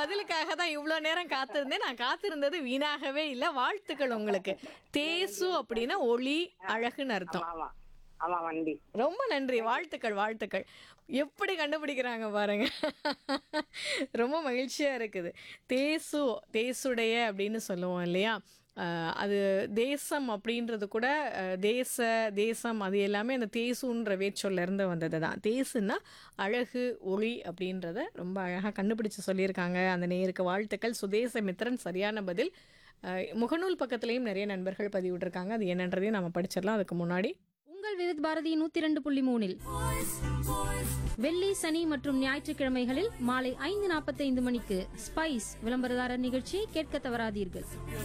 பதிலுக்காக தான் இவ்வளோ நேரம் காத்திருந்தேன் நான் காத்திருந்தது வீணாகவே இல்லை வாழ்த்துக்கள் உங்களுக்கு தேசு அப்படின்னா ஒளி அழகுன்னு அர்த்தம் ஆமா ஆமா வண்டி ரொம்ப நன்றி வாழ்த்துக்கள் வாழ்த்துக்கள் எப்படி கண்டுபிடிக்கிறாங்க பாருங்க ரொம்ப மகிழ்ச்சியாக இருக்குது தேசு தேசுடைய அப்படின்னு சொல்லுவோம் இல்லையா அஹ் அது தேசம் அப்படின்றது கூட அஹ், தேச தேசம் அது எல்லாமே அந்த தேசுன்ற வேச்சொல்ல இருந்து வந்தது தான் தேசுன்னா அழகு ஒளி அப்படின்றத ரொம்ப அழகாக கண்டுபிடிச்சு சொல்லியிருக்காங்க அந்த நேருக்கு வாழ்த்துக்கள் சுதேச மித்திரன் சரியான பதில் அஹ், முகநூல் பக்கத்துலேயும் நிறைய நண்பர்கள் பதிவிட்டிருக்காங்க அது என்னன்றதையும் நம்ம படிச்சிடலாம் அதுக்கு முன்னாடி உங்கள் விருத் பாரதி நூத்தி இரண்டு புள்ளி மூணில் வெள்ளி சனி மற்றும் ஞாயிற்றுக்கிழமைகளில் மாலை ஐந்து நாற்பத்தைந்து மணிக்கு ஸ்பைஸ் விளம்பரதாரர் நிகழ்ச்சியை கேட்க தவறாதீர்கள்